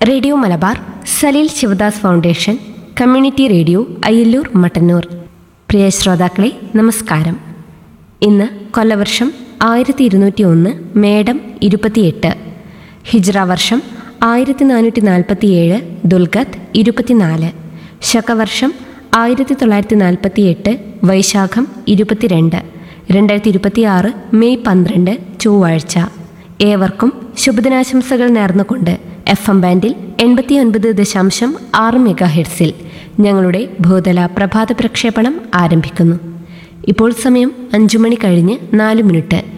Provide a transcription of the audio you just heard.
radio Malabar Saleel Shivadas foundation community radio Ayyallur Mattannur പ്രിയ ശ്രോതാക്കളെ നമസ്കാരം ഇന്ന് കൊല്ലവർഷം ആയിരത്തി ഇരുന്നൂറ്റി ഒന്ന് മേടം ഇരുപത്തിയെട്ട് ഹിജ്ര വർഷം ആയിരത്തി നാനൂറ്റി നാൽപ്പത്തിയേഴ് ദുൽഗത്ത് ഇരുപത്തിനാല് ശകവർഷം ആയിരത്തി തൊള്ളായിരത്തി നാൽപ്പത്തിയെട്ട് വൈശാഖം ഇരുപത്തിരണ്ട് രണ്ടായിരത്തി ഇരുപത്തിയാറ് മെയ് പന്ത്രണ്ട് ചൊവ്വാഴ്ച ഏവർക്കും ശുഭദിനാശംസകൾ നേർന്നുകൊണ്ട് എഫ് എം ബാൻഡിൽ എൺപത്തിയൊൻപത് ദശാംശം ആറ് മെഗാ ഹെഡ്സിൽ ഞങ്ങളുടെ ഭൂതല പ്രഭാത പ്രക്ഷേപണം ആരംഭിക്കുന്നു ഇപ്പോൾ സമയം അഞ്ചു മണി കഴിഞ്ഞ് നാല് മിനിറ്റ്